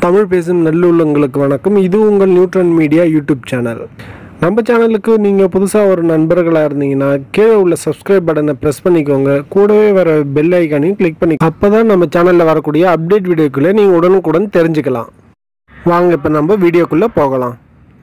தமிழ் பேசும் நல்லுள்ளங்களுக்கு வணக்கம் இது உங்கள் நியூட்ரன் மீடியா யூடியூப் சேனல் நம்ம சேனலுக்கு நீங்கள் புதுசாக ஒரு நண்பர்களாக இருந்தீங்கன்னா கீழே உள்ள சப்ஸ்கிரைப் பட்டனை ப்ரெஸ் பண்ணிக்கோங்க கூடவே வர பெல் ஐக்கானையும் கிளிக் பண்ணி அப்போ தான் நம்ம சேனலில் வரக்கூடிய அப்டேட் வீடியோக்குள்ளே நீங்கள் உடனுக்குடன் தெரிஞ்சுக்கலாம் வாங்க இப்போ நம்ம வீடியோக்குள்ளே போகலாம்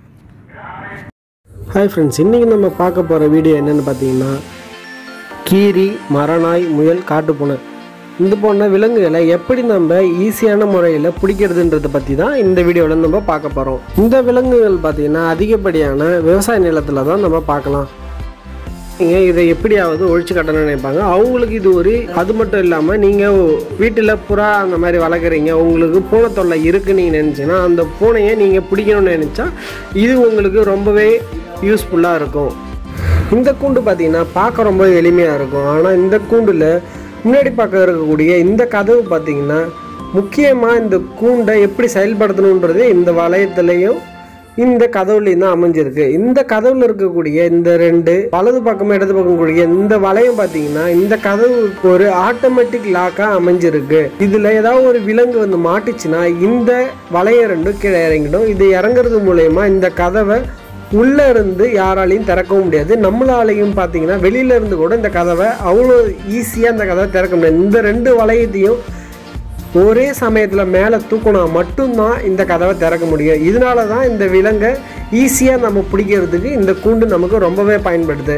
ஹாய் ஃப்ரெண்ட்ஸ் இன்றைக்கி நம்ம பார்க்க போகிற வீடியோ என்னென்னு பார்த்தீங்கன்னா கீரி மரநாய் முயல் காட்டுப்பூனை இது போன்ற விலங்குகளை எப்படி நம்ம ஈஸியான முறையில் பிடிக்கிறதுன்றதை பற்றி தான் இந்த வீடியோவில் நம்ம பார்க்க போகிறோம் இந்த விலங்குகள் பார்த்திங்கன்னா அதிகப்படியான விவசாய நிலத்தில் தான் நம்ம பார்க்கலாம் நீங்கள் இதை எப்படியாவது ஒழிச்சு கட்டணும்னு நினைப்பாங்க அவங்களுக்கு இது ஒரு அது மட்டும் இல்லாமல் நீங்கள் வீட்டில் புறா அந்த மாதிரி வளர்க்குறீங்க உங்களுக்கு பூனை தொல்லை இருக்குன்னு நீங்கள் நினச்சிங்கன்னா அந்த பூனையை நீங்கள் பிடிக்கணும்னு நினச்சா இது உங்களுக்கு ரொம்பவே யூஸ்ஃபுல்லாக இருக்கும் இந்த கூண்டு பார்த்தீங்கன்னா பார்க்க ரொம்ப எளிமையாக இருக்கும் ஆனால் இந்த கூண்டில் முன்னாடி பார்க்க இருக்கக்கூடிய இந்த கதவு பார்த்தீங்கன்னா முக்கியமாக இந்த கூண்டை எப்படி செயல்படுத்தணுன்றது இந்த வளையத்துலேயும் இந்த கதவுலையும் தான் அமைஞ்சிருக்கு இந்த கதவுல இருக்கக்கூடிய இந்த ரெண்டு வலது பக்கமும் இடது பக்கம் கூடிய இந்த வளையம் பார்த்தீங்கன்னா இந்த கதவுக்கு ஒரு ஆட்டோமேட்டிக் லாக்காக அமைஞ்சிருக்கு இதில் ஏதாவது ஒரு விலங்கு வந்து மாட்டுச்சுன்னா இந்த வளையம் ரெண்டும் கீழே இறங்கிடும் இது இறங்குறது மூலயமா இந்த கதவை உள்ள இருந்து யாராலையும் திறக்கவும் முடியாது நம்மளாலையும் பார்த்தீங்கன்னா வெளியில இருந்து கூட இந்த கதவை அவ்வளோ ஈஸியாக இந்த கதவை திறக்க முடியாது இந்த ரெண்டு வளையத்தையும் ஒரே சமயத்தில் மேலே தூக்கினா மட்டும்தான் இந்த கதவை திறக்க முடியும் இதனால தான் இந்த விலங்கை ஈஸியாக நம்ம பிடிக்கிறதுக்கு இந்த கூண்டு நமக்கு ரொம்பவே பயன்படுது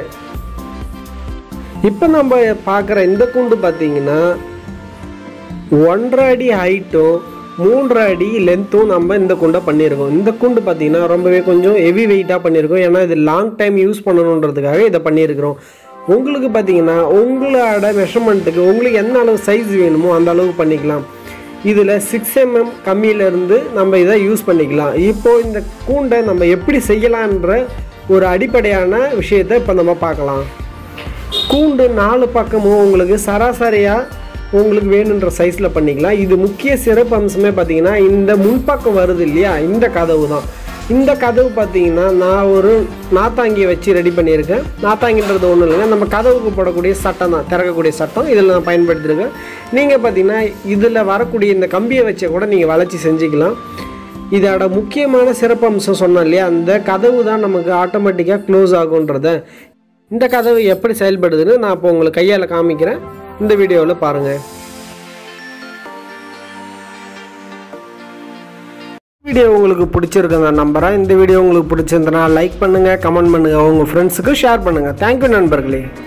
இப்போ நம்ம பார்க்குற இந்த கூண்டு பார்த்தீங்கன்னா ஒன்றரை அடி ஹைட்டும் மூன்றரை அடி லென்த்தும் நம்ம இந்த கூண்டை பண்ணியிருக்கோம் இந்த கூண்டு பார்த்தீங்கன்னா ரொம்பவே கொஞ்சம் ஹெவி வெயிட்டாக பண்ணியிருக்கோம் ஏன்னா இது லாங் டைம் யூஸ் பண்ணணுன்றதுக்காக இதை பண்ணியிருக்கிறோம் உங்களுக்கு பார்த்தீங்கன்னா உங்களோட மெஷர்மெண்ட்டுக்கு உங்களுக்கு என்ன அளவு சைஸ் வேணுமோ அந்த அளவுக்கு பண்ணிக்கலாம் இதில் சிக்ஸ் எம்எம் கம்மியிலேருந்து நம்ம இதை யூஸ் பண்ணிக்கலாம் இப்போது இந்த கூண்டை நம்ம எப்படி செய்யலான்ற ஒரு அடிப்படையான விஷயத்தை இப்போ நம்ம பார்க்கலாம் கூண்டு நாலு பக்கமும் உங்களுக்கு சராசரியாக உங்களுக்கு வேணுன்ற சைஸில் பண்ணிக்கலாம் இது முக்கிய சிறப்பு அம்சமே பார்த்தீங்கன்னா இந்த முன்பக்கம் வருது இல்லையா இந்த கதவு தான் இந்த கதவு பார்த்தீங்கன்னா நான் ஒரு நாத்தாங்கியை வச்சு ரெடி பண்ணியிருக்கேன் நாத்தாங்கின்றது ஒன்றும் இல்லைங்க நம்ம கதவுக்கு போடக்கூடிய சட்டம் தான் திறக்கக்கூடிய சட்டம் இதில் நான் பயன்படுத்தியிருக்கேன் நீங்கள் பார்த்தீங்கன்னா இதில் வரக்கூடிய இந்த கம்பியை வச்சே கூட நீங்கள் வளைச்சி செஞ்சுக்கலாம் இதோட முக்கியமான சிறப்பு அம்சம் சொன்னோம் இல்லையா அந்த கதவு தான் நமக்கு ஆட்டோமேட்டிக்காக க்ளோஸ் ஆகுன்றத இந்த கதவு எப்படி செயல்படுதுன்னு நான் இப்போ உங்களுக்கு கையால் காமிக்கிறேன் இந்த வீடியோவில் பாருங்கள் வீடியோ உங்களுக்கு பிடிச்சிருக்கு நான் நம்புகிறேன் இந்த வீடியோ உங்களுக்கு பிடிச்சிருந்தனா லைக் பண்ணுங்கள் கமெண்ட் பண்ணுங்கள் உங்கள் ஃப்ரெண்ட்ஸுக்கு ஷேர் பண்ணுங்கள் தேங்க்யூ நண்பர்களே